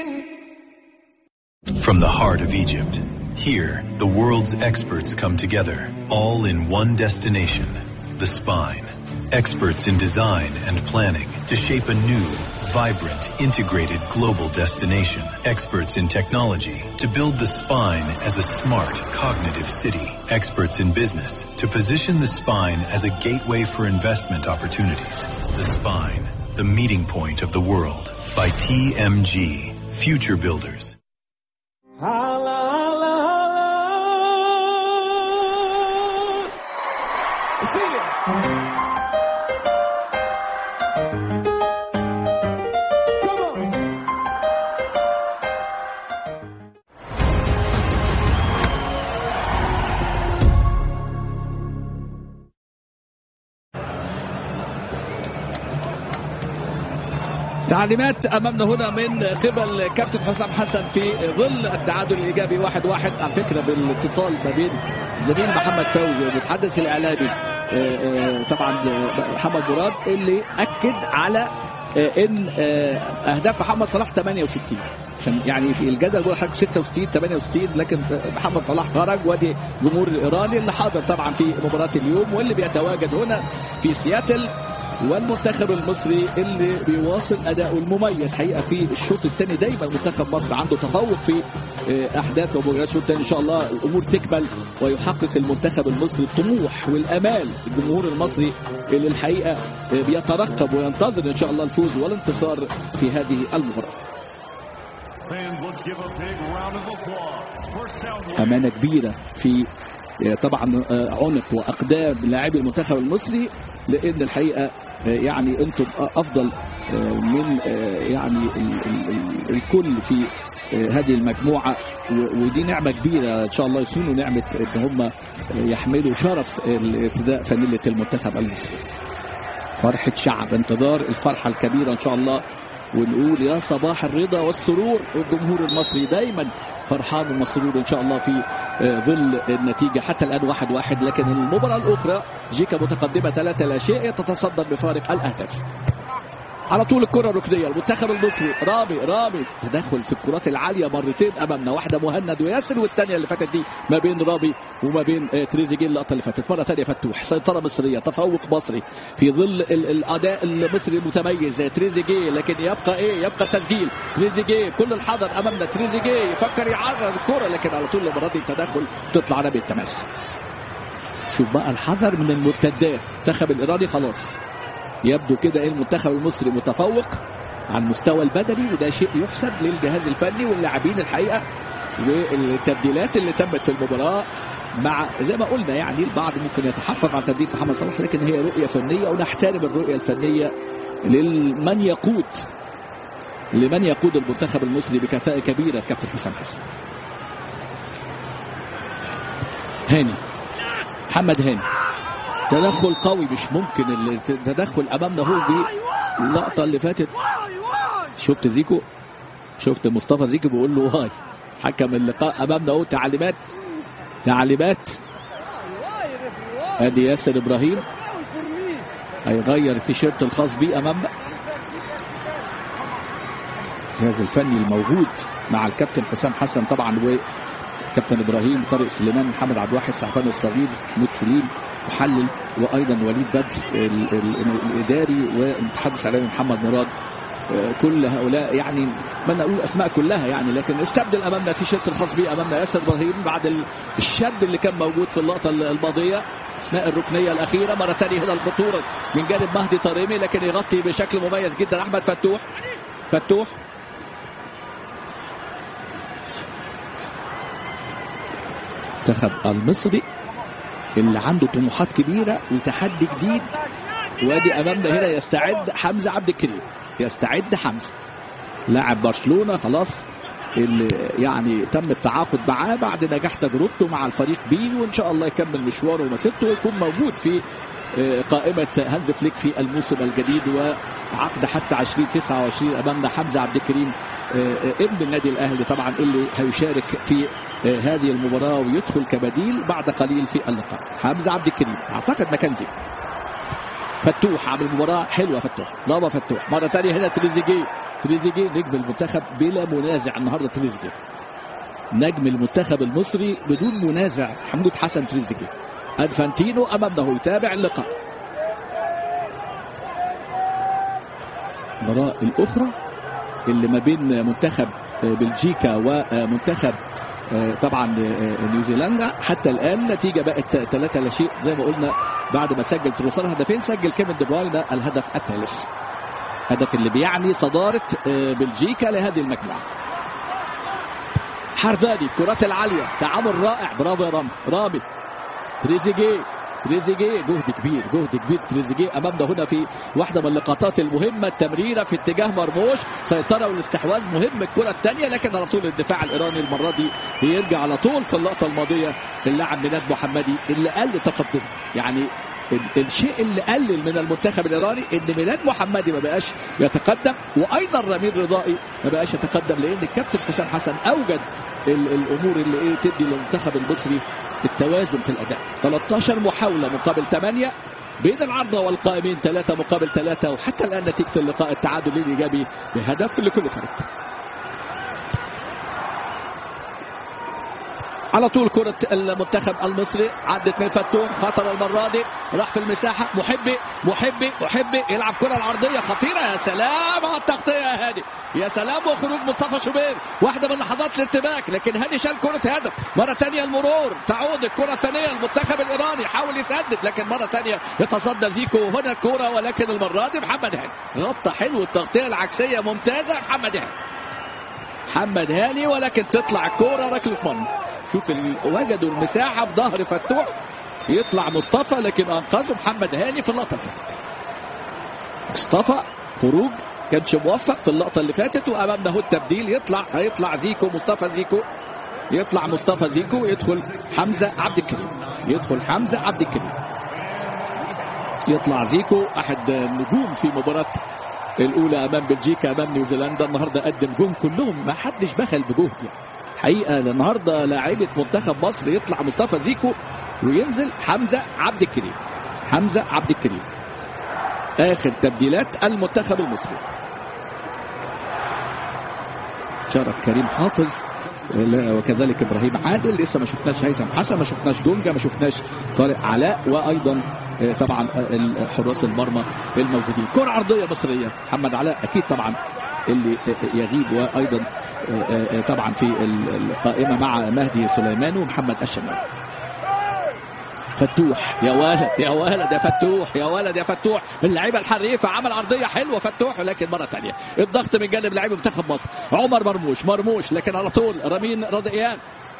From the heart of Egypt, here, the world's experts come together, all in one destination, the spine. Experts in design and planning to shape a new, vibrant, integrated global destination. Experts in technology to build the spine as a smart, cognitive city. Experts in business to position the spine as a gateway for investment opportunities. The spine, the meeting point of the world. By TMG, Future Builders. Holla, holla, holla. Sing it. Come on. تعليمات امامنا هنا من قبل كابتن حسام حسن في ظل التعادل الايجابي واحد واحد على فكره بالاتصال ما بين زميل محمد فوزي والمتحدث الاعلامي آه، آه، طبعا آه، محمد مراد اللي اكد على آه، ان آه، اهداف محمد صلاح 68 عشان يعني في الجدل بيقول حضرتك 66 68 لكن محمد صلاح خرج وادي الجمهور الايراني اللي حاضر طبعا في مباراه اليوم واللي بيتواجد هنا في سياتل والمنتخب المصري اللي بيواصل اداؤه المميز حقيقه في الشوط الثاني دايما منتخب مصر عنده تفوق في آه، احداث ومباريات الشوط الثاني ان شاء الله الامور تكمل ويحقق المنتخب المصري الطموح والامال الجمهور المصري اللي الحقيقه آه، بيترقب وينتظر ان شاء الله الفوز والانتصار في هذه المباراه Fans, let's give a big round of applause. First down. امانه كبيره في آه، طبعا آه، عنق واقدام لاعبي المنتخب المصري لان الحقيقه آه، يعني انتم افضل آه، من آه، يعني ال- ال- ال- الكل في آه، هذه المجموعه و- ودي نعمه كبيره ان شاء الله يصونوا نعمه ان هم آه، يحملوا شرف ارتداء فانيله المنتخب المصري. فرحة شعب انتظار الفرحة الكبيرة إن شاء الله ونقول يا صباح الرضا والسرور والجمهور المصري دايما فرحان ومسرور إن شاء الله في آه، ظل النتيجة حتى الآن واحد واحد لكن المباراة الأخرى جيكا متقدمة ثلاثة لا شيء تتصدر بفارق الأهداف على طول الكرة الركنية المنتخب المصري رامي رامي تدخل في الكرات العالية مرتين أمامنا واحدة مهند وياسر والثانية اللي فاتت دي ما بين رامي وما بين آه، تريزيجيه اللقطة اللي فاتت مرة ثانية فتوح سيطرة مصرية تفوق مصري في ظل ال- الأداء المصري المتميز زي تريزيجيه لكن يبقى إيه يبقى التسجيل تريزيجيه كل الحذر أمامنا تريزيجيه يفكر يعرض الكرة لكن على طول المرة دي التدخل تطلع رمي التماس شوف بقى الحذر من المرتدات المنتخب الإيراني خلاص يبدو كده ان المنتخب المصري متفوق على المستوى البدني وده شيء يحسب للجهاز الفني واللاعبين الحقيقه والتبديلات اللي تمت في المباراه مع زي ما قلنا يعني البعض ممكن يتحفظ على تبديل محمد صلاح لكن هي رؤيه فنيه ونحترم الرؤيه الفنيه لمن يقود لمن يقود المنتخب المصري بكفاءه كبيره كابتن حسام حسن هاني محمد هاني تدخل قوي مش ممكن التدخل امامنا هو في اللقطه اللي فاتت شفت زيكو شفت مصطفى زيكو بيقول له واي حكم اللقاء امامنا اهو تعليمات تعليمات ادي ياسر ابراهيم هيغير التيشيرت الخاص بيه امامنا الجهاز الفني الموجود مع الكابتن حسام حسن طبعا وكابتن ابراهيم طارق سليمان محمد عبد الواحد سعفان الصغير محمود سليم محلل وايضا وليد بدر ال- ال- الاداري والمتحدث الاعلامي محمد مراد آه، كل هؤلاء يعني اتمنى اقول الاسماء كلها يعني لكن استبدل امامنا تيشيرت الخاص به امامنا ياسر ابراهيم بعد ال- الشد اللي كان موجود في اللقطه الماضيه اثناء الركنيه الاخيره مره ثانيه هنا الخطوره من جانب مهدي طريمي لكن يغطي بشكل مميز جدا احمد فتوح فتوح المنتخب المصري اللي عنده طموحات كبيره وتحدي جديد وادي امامنا هنا يستعد حمزه عبد الكريم يستعد حمزه لاعب برشلونه خلاص اللي يعني تم التعاقد معاه بعد نجاح تجربته مع الفريق بي وان شاء الله يكمل مشواره ومسيرته ويكون موجود في آه، قائمة هانز فليك في الموسم الجديد وعقد حتى 2029 أمامنا حمزة عبد الكريم آه، آه، ابن النادي الأهلي طبعا اللي هيشارك في آه، هذه المباراة ويدخل كبديل بعد قليل في اللقاء حمزة عبد الكريم أعتقد مكان زيكو فتوح عامل مباراه حلوه فتوح برافو فتوح مره ثانيه هنا تريزيجيه تريزيجيه نجم المنتخب بلا منازع النهارده تريزيجيه نجم المنتخب المصري بدون منازع حمود حسن تريزيجيه انفانتينو امامه يتابع اللقاء المباراه الاخرى اللي ما بين منتخب بلجيكا ومنتخب طبعا نيوزيلندا حتى الان نتيجه بقت 3 لا شيء زي ما قلنا بعد ما سجل تروسار هدفين سجل كيفن دي بروين الهدف الثالث هدف اللي بيعني صداره بلجيكا لهذه المجموعه حرداني الكرات العاليه تعامل رائع برافو يا رامي رامي تريزيجيه تريزيجيه جهد كبير جهد كبير تريزيجيه امامنا هنا في واحده من اللقطات المهمه التمريره في اتجاه مرموش سيطره والاستحواذ مهم الكره الثانيه لكن على طول الدفاع الايراني المره دي يرجع على طول في اللقطه الماضيه اللاعب ميلاد محمدي اللي قل تقدمه يعني الشيء اللي قلل من المنتخب الايراني ان ميلاد محمدي ما بقاش يتقدم وايضا رميل رضائي ما بقاش يتقدم لان الكابتن حسام حسن اوجد الامور اللي ايه تدي للمنتخب المصري التوازن في الاداء 13 محاوله مقابل 8 بين العارضه والقائمين 3 مقابل 3 وحتى الان نتيجه اللقاء التعادل الايجابي بهدف لكل فريق على طول كرة المنتخب المصري عدت من فتوح خطر المرة دي راح في المساحة محبي محبي محبي يلعب كرة العرضية خطيرة يا سلام على التغطية يا هادي يا سلام وخروج مصطفى شوبير واحدة من لحظات الارتباك لكن هادي شال كرة هدف مرة ثانية المرور تعود الكرة الثانية المنتخب الإيراني حاول يسدد لكن مرة ثانية يتصدى زيكو هنا الكرة ولكن المرة دي محمد هاني غطى حلو التغطية العكسية ممتازة محمد هاني محمد هاني ولكن تطلع الكرة ركلة مرمى شوف وجدوا المساحة في ظهر فتوح يطلع مصطفى لكن أنقذه محمد هاني في اللقطة اللي فاتت مصطفى خروج كانش موفق في اللقطة اللي فاتت وأمامنا هو التبديل يطلع هيطلع زيكو مصطفى زيكو يطلع مصطفى زيكو يدخل حمزة عبد الكريم يدخل حمزة عبد الكريم يطلع زيكو أحد النجوم في مباراة الأولى أمام بلجيكا أمام نيوزيلندا النهاردة قدم جون كلهم ما حدش بخل بجهد يعني حقيقه النهارده لاعيبه منتخب مصر يطلع مصطفى زيكو وينزل حمزه عبد الكريم حمزه عبد الكريم اخر تبديلات المنتخب المصري شارك كريم حافظ وكذلك ابراهيم عادل لسه ما شفناش هيثم حسن ما شفناش دونجا ما شفناش طارق علاء وايضا طبعا حراس المرمى الموجودين كره عرضيه مصريه محمد علاء اكيد طبعا اللي يغيب وايضا طبعا في القائمه مع مهدي سليمان ومحمد الشناوي فتوح يا ولد يا ولد يا فتوح يا ولد يا فتوح اللعيبه الحريفه عمل عرضيه حلوه فتوح ولكن مره ثانيه الضغط من جانب لعيبه منتخب مصر عمر مرموش مرموش لكن على طول رمين رضيان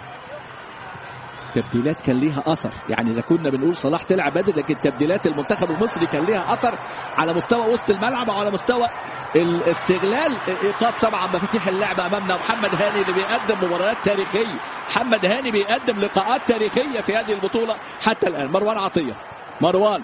تبديلات كان ليها اثر يعني اذا كنا بنقول صلاح تلعب بدري لكن تبديلات المنتخب المصري كان ليها اثر على مستوى وسط الملعب وعلى مستوى الاستغلال ايقاف طبعا مفاتيح اللعبه امامنا محمد هاني اللي بيقدم مباريات تاريخيه محمد هاني بيقدم لقاءات تاريخيه في هذه البطوله حتى الان مروان عطيه مروان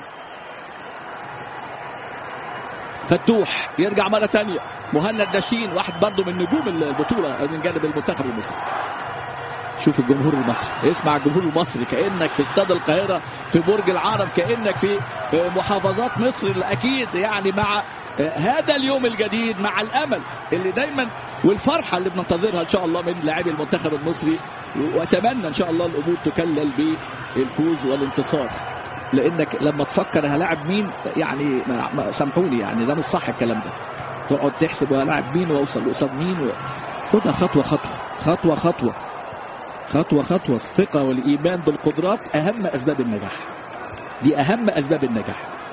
فتوح يرجع مره ثانيه مهند ناشين واحد برضه من نجوم البطوله من جانب المنتخب المصري شوف الجمهور المصري اسمع الجمهور المصري كانك في استاد القاهره في برج العرب كانك في محافظات مصر اكيد يعني مع هذا اليوم الجديد مع الامل اللي دايما والفرحه اللي بننتظرها ان شاء الله من لاعبي المنتخب المصري واتمنى ان شاء الله الامور تكلل بالفوز والانتصار لانك لما تفكر هلاعب مين يعني سامحوني يعني ده مش صح الكلام ده تقعد تحسب هلاعب مين واوصل قصاد مين و... خدها خطوه خطوه خطوه خطوه خطوة خطوة الثقة والإيمان بالقدرات أهم أسباب النجاح دي أهم أسباب النجاح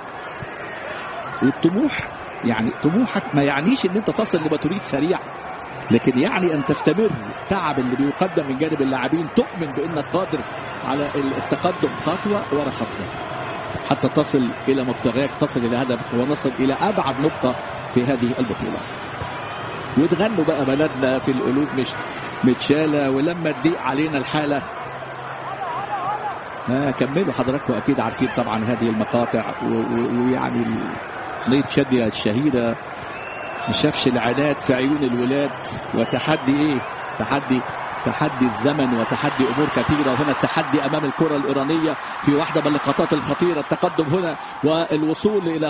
والطموح يعني طموحك ما يعنيش ان انت تصل لما تريد سريعا لكن يعني ان تستمر التعب اللي بيقدم من جانب اللاعبين تؤمن بانك قادر على التقدم خطوه ورا خطوه حتى تصل الى مبتغاك تصل الى هدفك ونصل الى ابعد نقطه في هذه البطوله وتغنوا بقى بلدنا في القلوب مش متشاله ولما تضيق علينا الحاله ها كملوا حضراتكم اكيد عارفين طبعا هذه المقاطع ويعني نيت شادية الشهيره ما شافش العناد في عيون الولاد وتحدي ايه تحدي تحدي الزمن وتحدي امور كثيره وهنا التحدي امام الكره الايرانيه في واحده من اللقطات الخطيره التقدم هنا والوصول الى